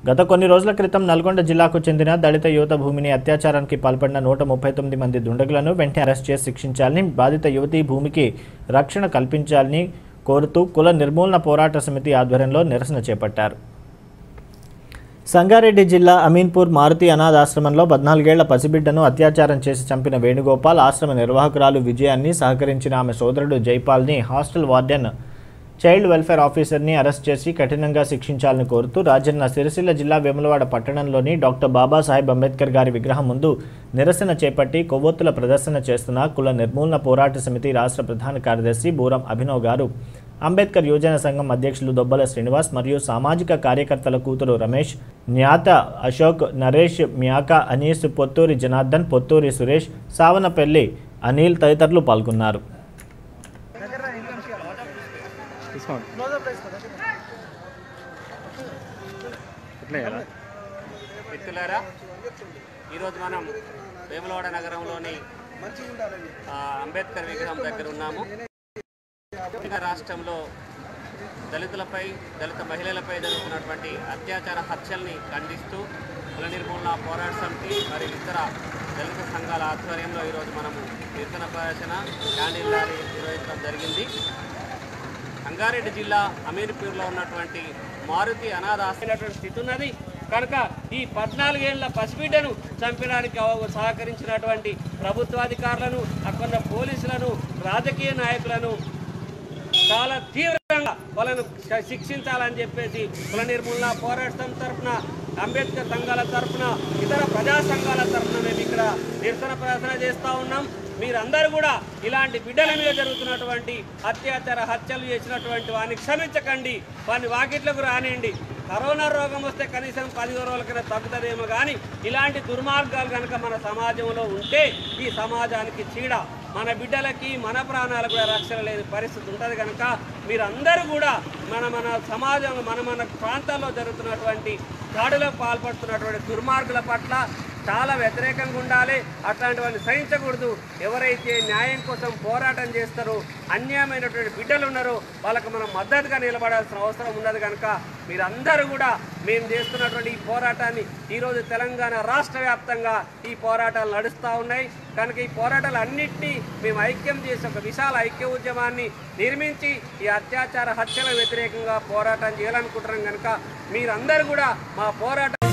గత కొన్ని రోజుల క్రితం నల్గొండ జిల్లాకు చెందిన దళిత యువత భూమిని అత్యాచారానికి పాల్పడిన నూట ముప్పై తొమ్మిది మంది దుండగులను వెంటనే అరెస్ట్ చేసి శిక్షించాలని బాధిత యువతి భూమికి రక్షణ కల్పించాలని కోరుతూ కుల నిర్మూలన పోరాట సమితి ఆధ్వర్యంలో నిరసన చేపట్టారు సంగారెడ్డి జిల్లా అమీన్పూర్ మారుతి అనాథాశ్రమంలో పద్నాలుగేళ్ల పసిబిడ్డను అత్యాచారం చేసి చంపిన వేణుగోపాల్ ఆశ్రమ నిర్వాహకురాలు విజయాన్ని సహకరించిన ఆమె సోదరుడు జైపాల్ని హాస్టల్ వార్డెన్ చైల్డ్ వెల్ఫేర్ ఆఫీసర్ని అరెస్ట్ చేసి కఠినంగా శిక్షించాలని కోరుతూ రాజన్న సిరిసిల్ల జిల్లా వేములవాడ పట్టణంలోని డాక్టర్ బాబాసాహెబ్ అంబేద్కర్ గారి విగ్రహం ముందు నిరసన చేపట్టి కొవ్వొత్తుల ప్రదర్శన చేస్తున్న కుల నిర్మూలన పోరాట సమితి రాష్ట్ర ప్రధాన కార్యదర్శి బూరం అభినవ్ గారు అంబేద్కర్ యువజన సంఘం అధ్యక్షులు దొబ్బల శ్రీనివాస్ మరియు సామాజిక కార్యకర్తల కూతురు రమేష్ న్యాత అశోక్ నరేష్ మ్యాక అనీస్ పొత్తూరి జనార్దన్ పొత్తూరి సురేష్ సావనపల్లి అనిల్ తదితరులు పాల్గొన్నారు మిత్రులారా ఈరోజు మనం వేములవాడ నగరంలోని ఆ, అంబేద్కర్ విగ్రహం దగ్గర ఉన్నాము తెలంగాణ రాష్ట్రంలో దళితులపై దళిత మహిళలపై జరుగుతున్నటువంటి అత్యాచార హత్యల్ని ఖండిస్తూ కుల నిర్మూలన పోరాట సమితి మరియు ఇతర దళిత సంఘాల ఆధ్వర్యంలో ఈరోజు మనము కీర్తన ప్రదర్శన క్యాండిల్ ర్యాలీ నిర్వహించడం జరిగింది రంగారెడ్డి జిల్లా అమీర్పూర్లో ఉన్నటువంటి మారుతి అనాథాశ్రమైనటువంటి స్థితి ఉన్నది కనుక ఈ పద్నాలుగేళ్ల పసిబిడ్డను చంపడానికి అవ- సహకరించినటువంటి ప్రభుత్వాధికారులను అక్కడ పోలీసులను రాజకీయ నాయకులను చాలా తీవ్రంగా వాళ్ళను శ- శిక్షించాలని చెప్పేసి కుల నిర్మూలన పోరాటం తరఫున అంబేద్కర్ సంఘాల తరఫున ఇతర ప్రజా సంఘాల తరఫున మేము ఇక్కడ నిరసన ప్రదర్శన చేస్తూ ఉన్నాం మీరందరూ కూడా ఇలాంటి బిడ్డల మీద జరుగుతున్నటువంటి అత్యాచార హత్యలు చేసినటువంటి వారిని క్షమించకండి వారిని వాకిట్లకు రానియండి కరోనా రోగం వస్తే కనీసం పది రోజులకైనా తగ్గుతుందేమో కానీ ఇలాంటి దుర్మార్గాలు కనుక మన సమాజంలో ఉంటే ఈ సమాజానికి చీడ మన బిడ్డలకి మన ప్రాణాలకు కూడా రక్షణ లేని పరిస్థితి ఉంటుంది కనుక మీరందరూ కూడా మన మన సమాజంలో మన మన ప్రాంతాల్లో జరుగుతున్నటువంటి దాడులకు పాల్పడుతున్నటువంటి దుర్మార్గుల పట్ల చాలా వ్యతిరేకంగా ఉండాలి అట్లాంటి వాళ్ళని సహించకూడదు ఎవరైతే న్యాయం కోసం పోరాటం చేస్తారో అన్యాయమైనటువంటి బిడ్డలు ఉన్నారో వాళ్ళకి మనం మద్దతుగా నిలబడాల్సిన అవసరం ఉన్నది కనుక మీరందరూ కూడా మేము చేస్తున్నటువంటి ఈ పోరాటాన్ని ఈరోజు తెలంగాణ రాష్ట్ర వ్యాప్తంగా ఈ పోరాటాలు నడుస్తూ ఉన్నాయి కనుక ఈ పోరాటాలు అన్నింటినీ మేము ఐక్యం చేసి ఒక విశాల ఐక్య ఉద్యమాన్ని నిర్మించి ఈ అత్యాచార హత్యల వ్యతిరేకంగా పోరాటం చేయాలనుకుంటున్నాం కనుక మీరందరూ కూడా మా పోరాటం